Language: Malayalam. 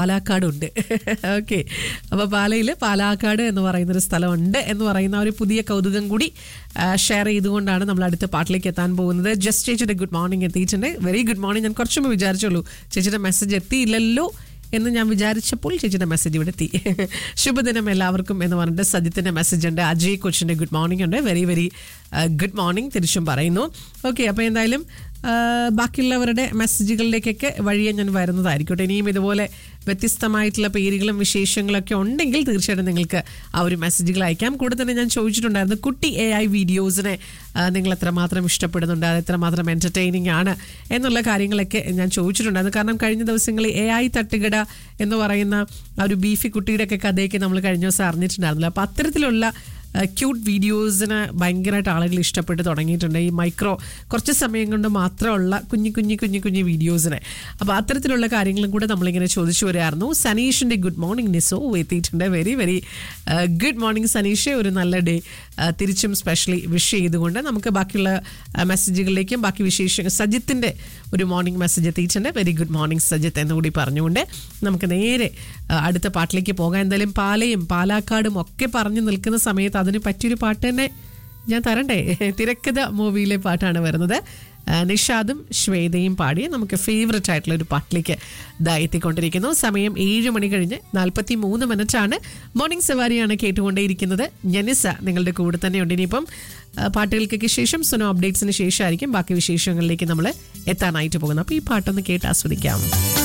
പാലാക്കാടുണ്ട് ഓക്കെ അപ്പോൾ പാലയിൽ പാലാക്കാട് എന്ന് പറയുന്നൊരു സ്ഥലമുണ്ട് എന്ന് പറയുന്ന ഒരു പുതിയ കൗതുകം കൂടി ഷെയർ ചെയ്തുകൊണ്ടാണ് നമ്മൾ അടുത്ത പാട്ടിലേക്ക് എത്താൻ പോകുന്നത് ജസ്റ്റ് ചേച്ചിയുടെ ഗുഡ് മോർണിംഗ് എത്തിയിട്ടുണ്ട് വെരി ഗുഡ് മോർണിംഗ് ഞാൻ കുറച്ച് മുമ്പ് വിചാരിച്ചുള്ളൂ ചേച്ചിയുടെ മെസ്സേജ് എത്തിയില്ലല്ലോ എന്ന് ഞാൻ വിചാരിച്ചപ്പോൾ ചേച്ചിയുടെ മെസ്സേജ് ഇവിടെ എത്തി ശുഭദിനം എല്ലാവർക്കും എന്ന് പറഞ്ഞിട്ട് സജിത്തിന്റെ മെസ്സേജ് ഉണ്ട് അജയ് കൊച്ചിന്റെ ഗുഡ് മോർണിംഗ് ഉണ്ട് വെരി വെരി ഗുഡ് മോർണിംഗ് തിരിച്ചും പറയുന്നു ഓക്കെ അപ്പോൾ എന്തായാലും ആ, ബാക്കിയുള്ളവരുടെ മെസ്സേജുകളിലേക്കൊക്കെ വഴിയെ ഞാൻ വരുന്നതായിരിക്കട്ടെ ഇനിയും ഇതുപോലെ വ്യത്യസ്തമായിട്ടുള്ള പേരുകളും വിശേഷങ്ങളൊക്കെ ഉണ്ടെങ്കിൽ തീർച്ചയായിട്ടും നിങ്ങൾക്ക് ആ ഒരു മെസ്സേജുകൾ അയക്കാം കൂടെ തന്നെ ഞാൻ ചോദിച്ചിട്ടുണ്ടായിരുന്നു കുട്ടി എ ഐ വീഡിയോസിനെ ആ, നിങ്ങൾ എത്രമാത്രം ഇഷ്ടപ്പെടുന്നുണ്ട് അത് എത്രമാത്രം എൻ്റർടൈനിങ് ആണ് എന്നുള്ള കാര്യങ്ങളൊക്കെ ഞാൻ ചോദിച്ചിട്ടുണ്ടായിരുന്നു കാരണം കഴിഞ്ഞ ദിവസങ്ങളിൽ എ ഐ തട്ടുകട എന്ന് പറയുന്ന ആ ഒരു ബീഫി കുട്ടിയുടെ ഒക്കെ കഥയൊക്കെ നമ്മൾ കഴിഞ്ഞ ദിവസം അറിഞ്ഞിട്ടുണ്ടായിരുന്നല്ലോ അപ്പോൾ അത്തരത്തിലുള്ള ക്യൂട്ട് വീഡിയോസിന് ഭയങ്കരമായിട്ട് ആളുകൾ ഇഷ്ടപ്പെട്ട് തുടങ്ങിയിട്ടുണ്ട് ഈ മൈക്രോ കുറച്ച് സമയം കൊണ്ട് മാത്രമുള്ള കുഞ്ഞു കുഞ്ഞു കുഞ്ഞു കുഞ്ഞു വീഡിയോസിനെ അപ്പോൾ അത്തരത്തിലുള്ള കാര്യങ്ങളും കൂടെ നമ്മളിങ്ങനെ ചോദിച്ചു വരായിരുന്നു സനീഷിൻ്റെ ഗുഡ് മോർണിംഗ് നിസോ എത്തിയിട്ടുണ്ട് very very good morning Saneesh ഒരു നല്ല ഡേ തിരിച്ചും സ്പെഷ്യലി വിഷ് ചെയ്തുകൊണ്ട് നമുക്ക് ബാക്കിയുള്ള മെസ്സേജുകളിലേക്കും ബാക്കി വിശേഷ സജിത്തിൻ്റെ ഒരു മോർണിംഗ് മെസ്സേജ് എത്തിയിട്ടുണ്ട് വെരി ഗുഡ് മോർണിംഗ് സജിത്ത് എന്നുകൂടി പറഞ്ഞുകൊണ്ട് നമുക്ക് നേരെ ആ, അടുത്ത പാട്ടിലേക്ക് പോകാം എന്തായാലും പാലയും പാലാക്കാടും ഒക്കെ പറഞ്ഞു നിൽക്കുന്ന സമയത്ത് അതിന് പറ്റിയൊരു പാട്ട് തന്നെ ഞാൻ തരണ്ടേ തിരക്കഥ മൂവിയിലെ പാട്ടാണ് വരുന്നത് ആ, നിഷാദും ശ്വേതയും പാടിയ നമുക്ക് ഫേവററ്റ് ആയിട്ടുള്ള ഒരു പാട്ടിലേക്ക് ദാ എത്തിക്കൊണ്ടിരിക്കുന്നു സമയം ഏഴ് മണി കഴിഞ്ഞ് നാൽപ്പത്തി മൂന്ന് മിനിറ്റാണ് മോർണിംഗ് സവാരിയാണ് കേട്ടുകൊണ്ടേയിരിക്കുന്നത് ജനിസ നിങ്ങളുടെ കൂടെ തന്നെ ഉണ്ട് ഇനിയിപ്പം ആ, പാട്ടുകൾക്കൊക്കെ ശേഷം സുനോ അപ്ഡേറ്റ്സിന് ശേഷമായിരിക്കും ബാക്കി വിശേഷങ്ങളിലേക്ക് നമ്മൾ എത്താനായിട്ട് പോകുന്നത് അപ്പോൾ ഈ പാട്ടൊന്ന് കേട്ട് ആസ്വദിക്കാം